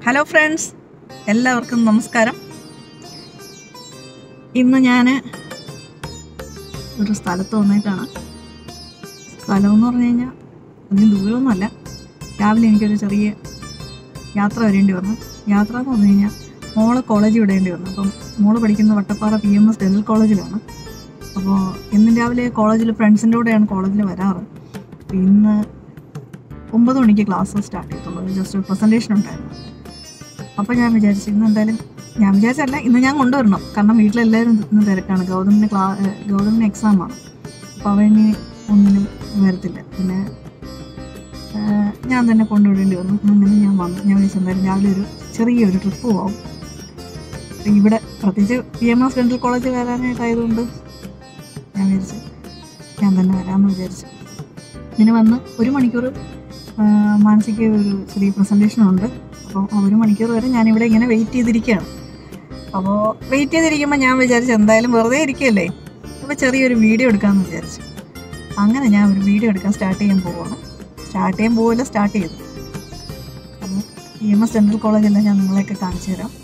Hello friends എല്ലാവർക്കും നമസ്കാരം ഇന്ന് ഞാൻ ഒരു സ്ഥലത്ത് വന്നേക്കാണ് സ്ഥലം എന്ന് പറഞ്ഞു കഴിഞ്ഞാൽ അധികം ദൂരമൊന്നുമല്ല രാവിലെ എനിക്കൊരു ചെറിയ യാത്ര വരേണ്ടി വന്നു യാത്ര എന്ന് പറഞ്ഞു കഴിഞ്ഞാൽ മോള് കോളേജിൽ വിടേണ്ടി വന്നു അപ്പം മോള് പഠിക്കുന്ന Vattappara P M S dental കോളേജിലാണ് അപ്പോൾ ഇന്നും രാവിലെ കോളേജിൽ ഫ്രണ്ട്സിൻ്റെ കൂടെയാണ് കോളേജിൽ വരാറ് അപ്പോൾ ഇന്ന് ഒമ്പത് മണിക്ക് ക്ലാസ് സ്റ്റാർട്ട് ചെയ്തിട്ടുള്ളത് ജസ്റ്റ് ഒരു പ്രസൻറ്റേഷൻ ഉണ്ടായിരുന്നു അപ്പോൾ ഞാൻ വിചാരിച്ചു ഇന്ന് എന്തായാലും ഞാൻ വിചാരിച്ചല്ല ഇന്ന് ഞാൻ കൊണ്ടുവരണം കാരണം വീട്ടിലെല്ലാവരും ഇന്ന് തിരക്കാണ് ഗൗതമിന് ക്ലാ ഏഹ് ഗൗതമിന് എക്സാമാണ് അപ്പോൾ അവന് ഒന്നിനും വരത്തില്ല പിന്നെ ഏഹ് ഞാൻ തന്നെ കൊണ്ടുവിടേണ്ടി വന്നു അങ്ങനെ ഞാൻ വന്നു ഞാൻ വിചാരിച്ചു എന്തായാലും രാവിലെ ഒരു ചെറിയൊരു ട്രിപ്പ് പോകാം അപ്പോൾ ഇവിടെ പ്രത്യേകിച്ച് P M S dental college വരാനായിട്ടായതുകൊണ്ട് ഞാൻ വിചാരിച്ചു ഞാൻ തന്നെ വരാമെന്ന് വിചാരിച്ചു ഇതിന് വന്ന് ഒരു മണിക്കൂർ മാനസിക ഒരു ചെറിയ പ്രസൻറ്റേഷൻ ഉണ്ട് അപ്പോൾ ആ ഒരു മണിക്കൂർ വരെ ഞാനിവിടെ ഇങ്ങനെ വെയിറ്റ് ചെയ്തിരിക്കുകയാണ് അപ്പോൾ വെയിറ്റ് ചെയ്തിരിക്കുമ്പോൾ ഞാൻ വിചാരിച്ചു എന്തായാലും വെറുതെ ഇരിക്കുകയല്ലേ അപ്പോൾ ചെറിയൊരു വീഡിയോ എടുക്കാമെന്ന് വിചാരിച്ചു അങ്ങനെ ഞാൻ ഒരു വീഡിയോ എടുക്കാൻ സ്റ്റാർട്ട് ചെയ്യാൻ പോവുകയാണ് സ്റ്റാർട്ട് ചെയ്യാൻ പോവില്ല സ്റ്റാർട്ട് ചെയ്തു അപ്പോൾ പി എം എസ് ഡെന്റൽ കോളേജെല്ലാം ഞാൻ നിങ്ങളെയൊക്കെ കാണിച്ചു തരാം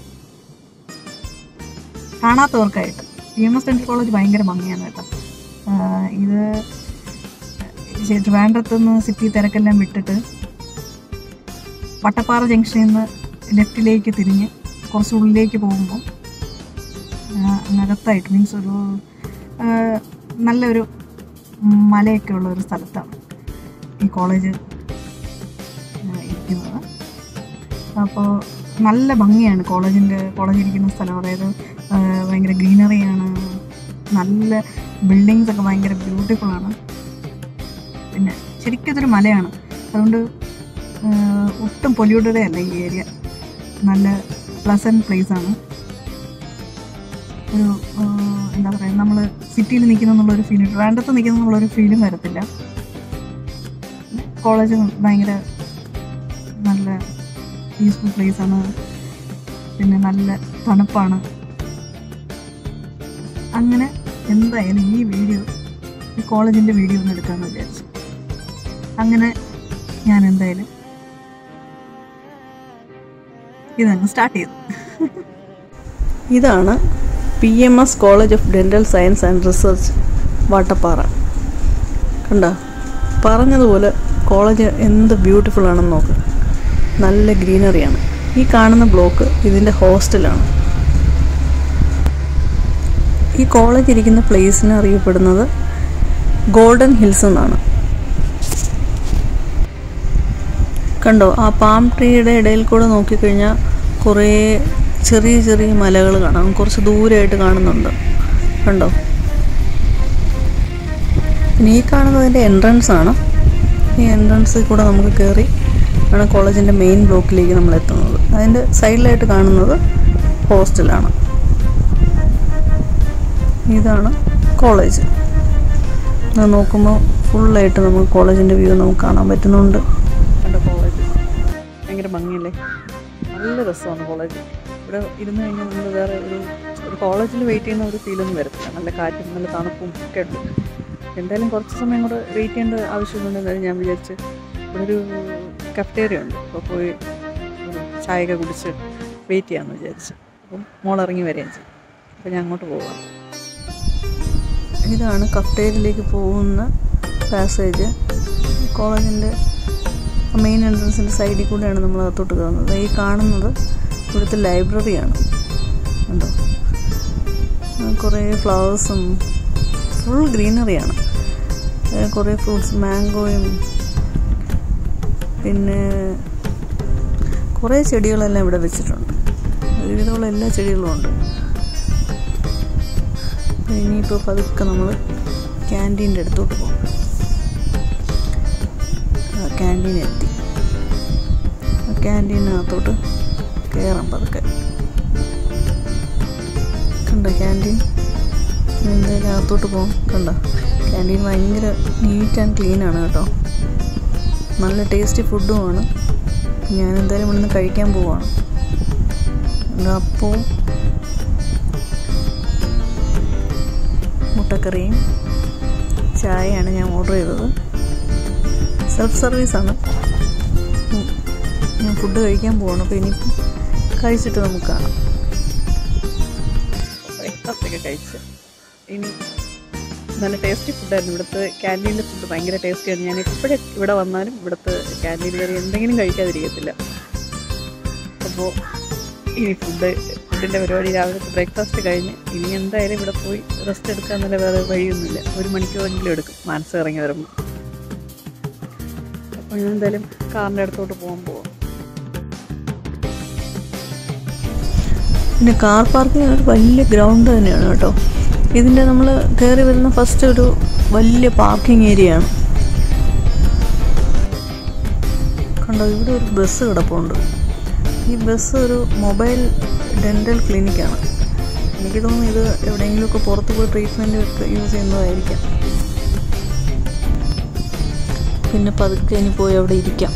കാണാത്തവർക്കായിട്ട് P M S dental college ഭയങ്കര ഭംഗിയാണ് കേട്ടോ ആഹ് ഇത് ശരി, ട്രിവാൻഡ്രത്ത് നിന്ന് സിറ്റി തിരക്കെല്ലാം വിട്ടിട്ട് വട്ടപ്പാറ ജംഗ്ഷനിൽ നിന്ന് ലെഫ്റ്റിലേക്ക് തിരിഞ്ഞ് കുറച്ച് ഉള്ളിലേക്ക് പോകുമ്പോൾ അകത്തായിട്ട് മീൻസ് ഒരു ആ, നല്ലൊരു മലയൊക്കെ ഉള്ള ഒരു സ്ഥലത്താണ് ഈ കോളേജ് ആ, ഇരിക്കുന്നത് അപ്പോൾ നല്ല ഭംഗിയാണ് കോളേജിൻ്റെ കോളേജ് ഇരിക്കുന്ന സ്ഥലം അതായത് ആ, ഭയങ്കര ഗ്രീനറിയാണ് നല്ല ബിൽഡിങ്സ് ഒക്കെ ഭയങ്കര ബ്യൂട്ടിഫുൾ ആണ് പിന്നെ ശരിക്കും ഇതൊരു മലയാണ് അതുകൊണ്ട് ആഹ്, ഒട്ടും പൊല്യൂട്ടഡേ അല്ല ഈ ഏരിയ നല്ല പ്ലസൻറ്റ് പ്ലേസ് ആണ് ഒരു ആഹ്, എന്താ പറയുക നമ്മൾ സിറ്റിയിൽ നിൽക്കുന്ന എന്നുള്ളൊരു ഫീൽ ട്രിവാൻഡ്രത്ത് നിൽക്കുന്ന എന്നുള്ളൊരു ഫീലും വരത്തില്ല കോളേജ് ഭയങ്കര നല്ല പീസ്ഫുൾ പ്ലേസ് ആണ് പിന്നെ നല്ല തണുപ്പാണ് അങ്ങനെ എന്തായാലും ഈ വീഡിയോ ഈ കോളേജിൻ്റെ വീഡിയോ ഒന്ന് എടുക്കാമെന്ന് വിചാരിച്ചു അങ്ങനെ ഞാൻ എന്തായാലും ഇതങ്ങ് സ്റ്റാർട്ട് ചെയ്തു ഇതാണ് P M S college of dental science and research Vattappara കണ്ടോ പറഞ്ഞതുപോലെ കോളേജ് എന്ത് ബ്യൂട്ടിഫുൾ ആണെന്ന് നോക്ക് നല്ല ഗ്രീനറിയാണ് ഈ കാണുന്ന ബ്ലോക്ക് ഇതിൻ്റെ ഹോസ്റ്റലാണ് ഈ കോളേജ് ഇരിക്കുന്ന പ്ലേസിന് അറിയപ്പെടുന്നത് ഗോൾഡൻ ഹിൽസ് എന്നാണ് കണ്ടോ ആ പാം ട്രീയുടെ ഇടയിൽ കൂടെ നോക്കിക്കഴിഞ്ഞാൽ കുറേ ചെറിയ ചെറിയ മലകൾ കാണാം കുറച്ച് ദൂരമായിട്ട് കാണുന്നുണ്ട് കണ്ടോ പിന്നെ ഈ കാണുന്നതിൻ്റെ എൻട്രൻസ് ആണ് ഈ എൻട്രൻസിൽ കൂടെ നമുക്ക് കയറി ആണ് കോളേജിൻ്റെ മെയിൻ ബ്ലോക്കിലേക്ക് നമ്മൾ എത്തുന്നത് അതിൻ്റെ സൈഡിലായിട്ട് കാണുന്നത് ഹോസ്റ്റലാണ് ഇതാണ് കോളേജ് അത് നോക്കുമ്പോൾ ഫുള്ളായിട്ട് നമുക്ക് കോളേജിൻ്റെ വ്യൂ നമുക്ക് കാണാൻ പറ്റുന്നുണ്ട് എൻ്റെ കോളേജ് ഭയങ്കര ഭംഗിയല്ലേ നല്ല രസമാണ് കോളേജ് ഇവിടെ ഇരുന്ന് കഴിഞ്ഞാൽ നമ്മൾ വേറെ ഒരു ഒരു കോളേജിൽ വെയിറ്റ് ചെയ്യുന്ന ഒരു ഫീലൊന്നും വരത്തില്ല നല്ല കാറ്റും നല്ല തണുപ്പും ഒക്കെ ഉണ്ട് എന്തായാലും കുറച്ച് സമയം കൂടെ വെയിറ്റ് ചെയ്യേണ്ട ആവശ്യമുണ്ടെന്ന് ഞാൻ വിചാരിച്ച് ഇവിടെ ഒരു കഫ്റ്റേറിയ ഉണ്ട് അപ്പോൾ പോയി ഒരു ചായയൊക്കെ കുടിച്ച് വെയിറ്റ് ചെയ്യാമെന്ന് വിചാരിച്ചു അപ്പം മോളിറങ്ങി വരികയും ചെയ്യും അപ്പോൾ ഞാൻ അങ്ങോട്ട് പോവാം ഇതാണ് കഫ്റ്റേരിയയിലേക്ക് പോകുന്ന പാസേജ് കോളേജിൻ്റെ മെയിൻ എൻട്രൻസിൻ്റെ സൈഡിൽ കൂടെയാണ് നമ്മൾ അകത്തോട്ട് കയറുന്നത് ഈ കാണുന്നത് ഇവിടുത്തെ ലൈബ്രറിയാണ് ഉണ്ടോ ആ, കുറേ ഫ്ലവേഴ്സും ഫുൾ ഗ്രീനറിയാണ് ഏ, കുറേ ഫ്രൂട്ട്സ് മാംഗോയും പിന്നെ കുറേ ചെടികളെല്ലാം ഇവിടെ വെച്ചിട്ടുണ്ട് ഒരുവിധമുള്ള എല്ലാ ചെടികളും ഉണ്ട് അപ്പോൾ ഇനിയിപ്പോൾ പതുക്കെ നമ്മൾ ക്യാൻറ്റീൻ്റെ അടുത്തോട്ട് പോകും ക്യാൻറ്റീൻ എത്തി ക്യാൻറ്റീനകത്തോട്ട് കയറാം പതുക്കെ കണ്ടോ ക്യാൻറ്റീൻ എന്തായാലും അകത്തോട്ട് പോകാം കണ്ടോ ക്യാൻറ്റീൻ ഭയങ്കര നീറ്റ് ആൻഡ് ക്ലീൻ ആണ് കേട്ടോ നല്ല ടേസ്റ്റി ഫുഡുമാണ് ഞാൻ എന്തായാലും ഇവിടുന്ന് കഴിക്കാൻ പോവാണ് കണ്ടോ, അപ്പവും മുട്ടക്കറിയും ചായയാണ് ഞാൻ ഓർഡർ ചെയ്തത് സെൽഫ് സർവീസാണ് ഉം. ഞാൻ ഫുഡ് കഴിക്കാൻ പോവാണ് അപ്പോൾ ഇനിയിപ്പം കഴിച്ചിട്ട് നമുക്ക് കാണാം ബ്രേക്ക്ഫാസ്റ്റ് ഒക്കെ കഴിച്ച് ഇനി നല്ല ടേസ്റ്റി ഫുഡായിരുന്നു ഇവിടുത്തെ ക്യാൻറ്റീനിലെ ഫുഡ് ഭയങ്കര ടേസ്റ്റിയാണ് ഞാൻ എപ്പോഴും ഇവിടെ വന്നാലും ഇവിടുത്തെ ക്യാൻറ്റീൻ കയറി എന്തെങ്കിലും കഴിക്കാതിരിക്കത്തില്ല അപ്പോൾ ഇനി ഫുഡ് ഫുഡിൻ്റെ പരിപാടി രാവിലത്തെ ബ്രേക്ക്ഫാസ്റ്റ് കഴിഞ്ഞ് ഇനി എന്തായാലും ഇവിടെ പോയി റെസ്റ്റ് എടുക്കാന്നല്ല വേറെ വഴിയൊന്നുമില്ല ഒരു മണിക്കൂറെങ്കിലും എടുക്കും മനസ്സ് ഇറങ്ങി വരുമ്പോൾ അപ്പോൾ ഞാൻ എന്തായാലും കാറിൻ്റെ അടുത്തോട്ട് പോകാൻ പോവാം പിന്നെ കാർ പാർക്കിംഗ് ഒരു വലിയ ഗ്രൗണ്ട് തന്നെയാണ് കേട്ടോ ഇതിൻ്റെ നമ്മൾ കയറി വരുന്ന ഫസ്റ്റ് ഒരു വലിയ പാർക്കിംഗ് ഏരിയ ആണ് കണ്ടോ ഇവിടെ ഒരു ബസ് കിടപ്പുണ്ട് ഈ ബസ് ഒരു മൊബൈൽ ഡെൻ്റൽ ക്ലിനിക്കാണ് എനിക്ക് തോന്നുന്നു ഇത് എവിടെയെങ്കിലുമൊക്കെ പുറത്ത് പോയി ട്രീറ്റ്മെൻറ്റ് ഒക്കെ യൂസ് ചെയ്യുന്നതായിരിക്കാം പിന്നെ പതുക്കെ ഇനി പോയി അവിടെ ഇരിക്കാം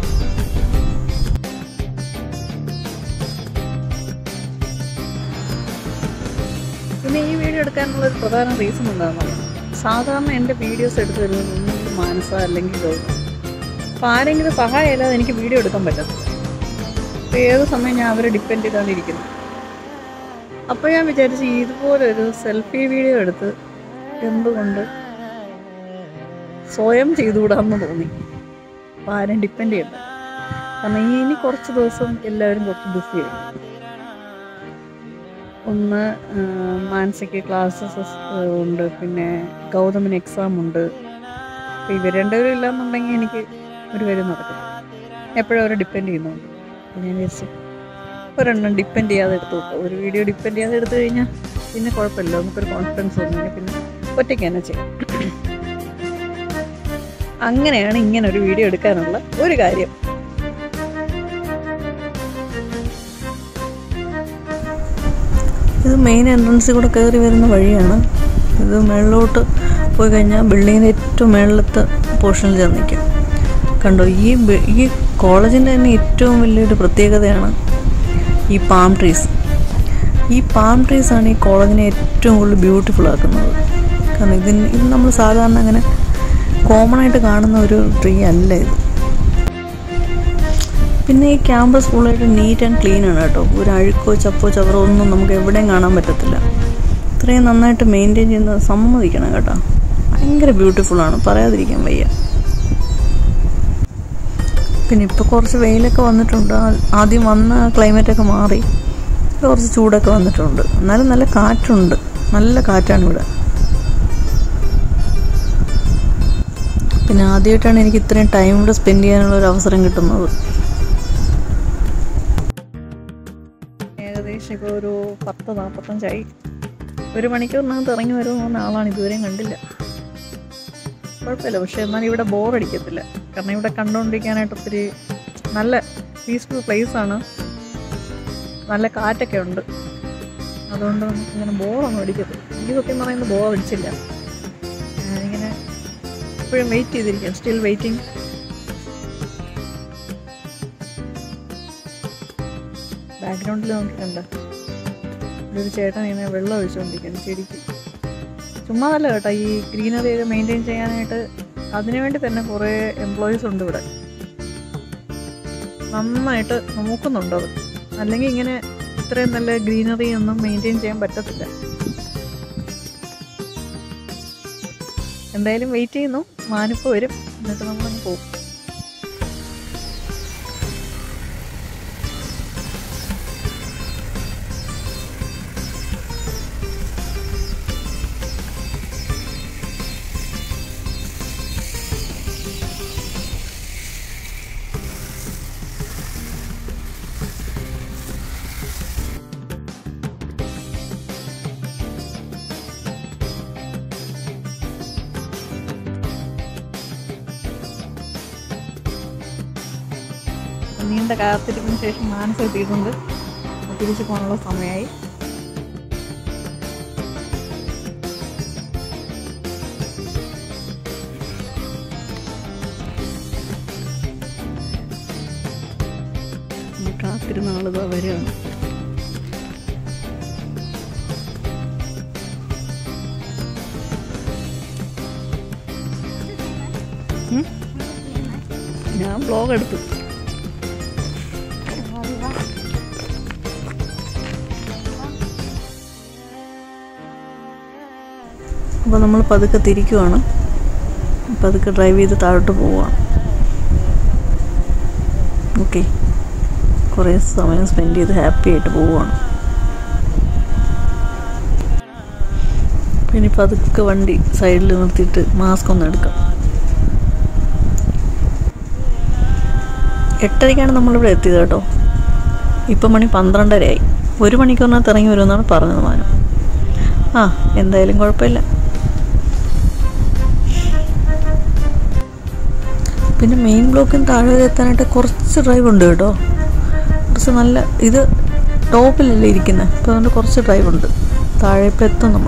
പിന്നെ ഈ വീഡിയോ എടുക്കാനുള്ള ഒരു പ്രധാന റീസൺ എന്താണെന്ന് സാധാരണ എൻ്റെ വീഡിയോസ് എടുത്തു തരുന്നത് ഒന്നെങ്കിൽ മാനസ അല്ലെങ്കിൽ ഗൗതം അപ്പോൾ ആരെങ്കിലും സഹായം ഇല്ലാതെ എനിക്ക് വീഡിയോ എടുക്കാൻ പറ്റത്തില്ല അപ്പോൾ ഏത് സമയം ഞാൻ അവരെ ഡിപ്പെൻഡ് ചെയ്താണ് ഇരിക്കുന്നത് അപ്പോൾ ഞാൻ വിചാരിച്ചു ഇതുപോലെ ഒരു സെൽഫി വീഡിയോ എടുത്ത് എന്തുകൊണ്ട് സ്വയം ചെയ്തുകൂടാന്ന് തോന്നി അപ്പോൾ ആരും ഡിപ്പെൻഡ് ചെയ്യണ്ട കാരണം ഇനി കുറച്ച് ദിവസം എല്ലാവരും കുറച്ച് ബിസി ആയിരിക്കും ഒന്ന് ആ, മാനസിക ക്ലാസ്സസ് ഉണ്ട് പിന്നെ ഗൗതമിന് എക്സാം ഉണ്ട് അപ്പോൾ ഇവർ രണ്ടുപേരും ഇല്ലാന്നുണ്ടെങ്കിൽ എനിക്ക് ഒരു കാര്യം നടക്കും എപ്പോഴും അവരെ ഡിപ്പെൻഡ് ചെയ്യുന്നുണ്ട് അപ്പോൾ ഞാൻ വിചാരിച്ചു ഒരെണ്ണം ഡിപ്പെൻഡ് ചെയ്യാതെ എടുത്തു നോക്കാം ഒരു വീഡിയോ ഡിപ്പെൻഡ് ചെയ്യാതെ എടുത്തു കഴിഞ്ഞാൽ പിന്നെ കുഴപ്പമില്ല നമുക്കൊരു കോൺഫിഡൻസ് വന്നു പിന്നെ ഒറ്റയ്ക്ക് തന്നെ ചെയ്യാം അങ്ങനെയാണ് ഇങ്ങനെ ഒരു വീഡിയോ എടുക്കാനുള്ള ഒരു കാര്യം ഇത് മെയിൻ എൻട്രൻസിൽ കൂടെ കയറി വരുന്ന വഴിയാണ് ഇത് മുകളിലോട്ട് പോയി കഴിഞ്ഞാൽ ബിൽഡിങ്ങിൻ്റെ ഏറ്റവും മുകളിലത്തെ പോർഷനിൽ ചെന്ന് നിൽക്കും കണ്ടോ ഈ ബി- ഈ കോളേജിൻ്റെ തന്നെ ഏറ്റവും വലിയൊരു പ്രത്യേകതയാണ് ഈ പാം ട്രീസ് ഈ പാം ട്രീസ് ആണ് ഈ കോളേജിനെ ഏറ്റവും കൂടുതൽ ബ്യൂട്ടിഫുൾ ആക്കുന്നത് കാരണം ഇതിന് ഇത് നമ്മൾ സാധാരണ അങ്ങനെ കോമൺ ആയിട്ട് കാണുന്ന ഒരു ട്രീ അല്ല ഇത് പിന്നെ ഈ ക്യാമ്പസ് ഫുള്ളായിട്ട് നീറ്റ് ആൻഡ് ക്ലീൻ ആണ് കേട്ടോ ഒരു അഴുക്കോ ചപ്പോ ചവറോ ഒന്നും നമുക്ക് എവിടെയും കാണാൻ പറ്റത്തില്ല ഇത്രയും നന്നായിട്ട് മെയിൻറ്റെയിൻ ചെയ്യുന്നത് സമ്മതിക്കണം കേട്ടോ ഭയങ്കര ബ്യൂട്ടിഫുൾ ആണ് പറയാതിരിക്കാൻ വയ്യ പിന്നെ ഇപ്പോൾ കുറച്ച് വെയിലൊക്കെ വന്നിട്ടുണ്ട് ആ- ആദ്യം വന്ന ക്ലൈമറ്റൊക്കെ മാറി ഇപ്പോൾ കുറച്ച് ചൂടൊക്കെ വന്നിട്ടുണ്ട് എന്നാലും നല്ല കാറ്റുണ്ട് നല്ല കാറ്റാണ് ഇവിടെ പിന്നെ ആദ്യമായിട്ടാണ് എനിക്ക് ഇത്രയും ടൈം ഇവിടെ സ്പെൻഡ് ചെയ്യാനുള്ള ഒരു അവസരം കിട്ടുന്നത് ഏകദേശം ഇപ്പോൾ ഒരു പത്ത് നാൽപ്പത്തഞ്ചായി ഒരു മണിക്കൂറിനകത്ത് ഇറങ്ങി വരുമെന്ന് പറഞ്ഞ ആളാണ് ഇതുവരെയും കണ്ടില്ല കുഴപ്പമില്ല പക്ഷെ എന്നാലും ഇവിടെ ബോറടിക്കത്തില്ല കാരണം ഇവിടെ കണ്ടുകൊണ്ടിരിക്കാനായിട്ട് ഒത്തിരി നല്ല പീസ്ഫുൾ പ്ലേസ് ആണ് നല്ല കാറ്റൊക്കെ ഉണ്ട് അതുകൊണ്ട് നമുക്ക് ഇങ്ങനെ ബോറൊന്നും അടിക്കത്തില്ല എനിക്ക് സത്യം പറയുന്നത് ബോർ അടിച്ചില്ല ഞാനിങ്ങനെ എപ്പോഴും വെയിറ്റ് ചെയ്തിരിക്കാം സ്റ്റിൽ വെയിറ്റിംഗ് ബാക്ക്ഗ്രൗണ്ടിൽ നോക്കിക്കണ്ട ഇവിടെ ഒരു ചേട്ടൻ ഇങ്ങനെ വെള്ളം ഒഴിച്ചുകൊണ്ടിരിക്കുന്നു ചെടിക്ക് ചുമ്മാ നല്ല കേട്ടോ ഈ ഗ്രീനറി ഒക്കെ മെയിൻറ്റെയിൻ ചെയ്യാനായിട്ട് അതിനുവേണ്ടി തന്നെ കുറേ എംപ്ലോയീസ് ഉണ്ട് ഇവിടെ നന്നായിട്ട് നോക്കുന്നുണ്ട് അവർ അല്ലെങ്കിൽ ഇങ്ങനെ ഇത്രയും നല്ല ഗ്രീനറി ഒന്നും മെയിൻറ്റെയിൻ ചെയ്യാൻ പറ്റത്തില്ല എന്തായാലും വെയിറ്റ് ചെയ്യുന്നു മാനിപ്പോൾ വരും എന്നിട്ട് നമ്മളങ്ങ് പോകും നീണ്ട കാത്തിരിപ്പിന് ശേഷം മാനസം എത്തിയിട്ടുണ്ട് അപ്പോൾ തിരിച്ചു പോകാനുള്ള സമയമായി നമ്മൾ കാത്തിരുന്ന ആളുകൾ വരികയാണ് ഉം? ഞാൻ ബ്ലോഗ് എടുത്തു അപ്പോൾ നമ്മൾ പതുക്കെ തിരിക്കുവാണ് പതുക്കെ ഡ്രൈവ് ചെയ്ത് താഴോട്ട് പോവുകയാണ് ഓക്കെ കുറേ സമയം സ്പെൻഡ് ചെയ്ത് ഹാപ്പി ആയിട്ട് പോവുകയാണ് പിന്നെ പതുക്കെ വണ്ടി സൈഡിൽ നിർത്തിയിട്ട് മാസ്ക് ഒന്ന് എടുക്കാം എട്ടരയ്ക്കാണ് നമ്മളിവിടെ എത്തിയത് കേട്ടോ ഇപ്പം മണി പന്ത്രണ്ടരയായി ഒരു മണിക്കൂറിനകത്ത് ഇറങ്ങി വരുമെന്നാണ് പറഞ്ഞത് മാനം ആ എന്തായാലും കുഴപ്പമില്ല പിന്നെ മെയിൻ ബ്ലോക്കിന് താഴെ വരെ എത്താനായിട്ട് കുറച്ച് ഡ്രൈവ് ഉണ്ട് കേട്ടോ കുറച്ച് നല്ല ഇത് ടോപ്പിലല്ലേ ഇരിക്കുന്നത് അപ്പോൾ അതുകൊണ്ട് കുറച്ച് ഡ്രൈവ് ഉണ്ട് താഴെ ഇപ്പം എത്തും നമ്മൾ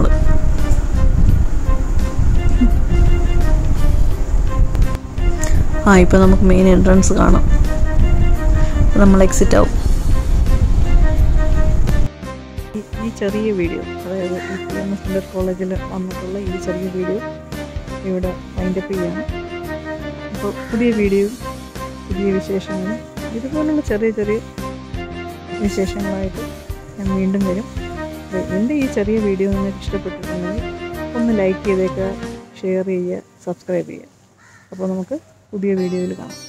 ആ ഇപ്പം നമുക്ക് മെയിൻ എൻട്രൻസ് കാണാം അപ്പോൾ നമ്മൾ എക്സിറ്റ് ആവും ഈ- ഈ ചെറിയ വീഡിയോ അതായത് ഈ പി എം എസ് കോളേജിൽ വന്നിട്ടുള്ള ഈ ചെറിയ വീഡിയോ ഇവിടെ വൈൻഡപ്പ് ചെയ്യാണ് അപ്പോൾ പുതിയ വീഡിയോ പുതിയ വിശേഷങ്ങളും ഇതുപോലുള്ള ചെറിയ ചെറിയ വിശേഷങ്ങളായിട്ട് ഞാൻ വീണ്ടും വരും അപ്പോൾ എൻ്റെ ഈ ചെറിയ വീഡിയോ നിങ്ങൾക്ക് ഇഷ്ടപ്പെട്ടിട്ടുണ്ടെങ്കിൽ ഒന്ന് ലൈക്ക് ചെയ്തേക്കുക ഷെയർ ചെയ്യുക സബ്സ്ക്രൈബ് ചെയ്യുക അപ്പോൾ നമുക്ക് പുതിയ വീഡിയോയിൽ കാണാം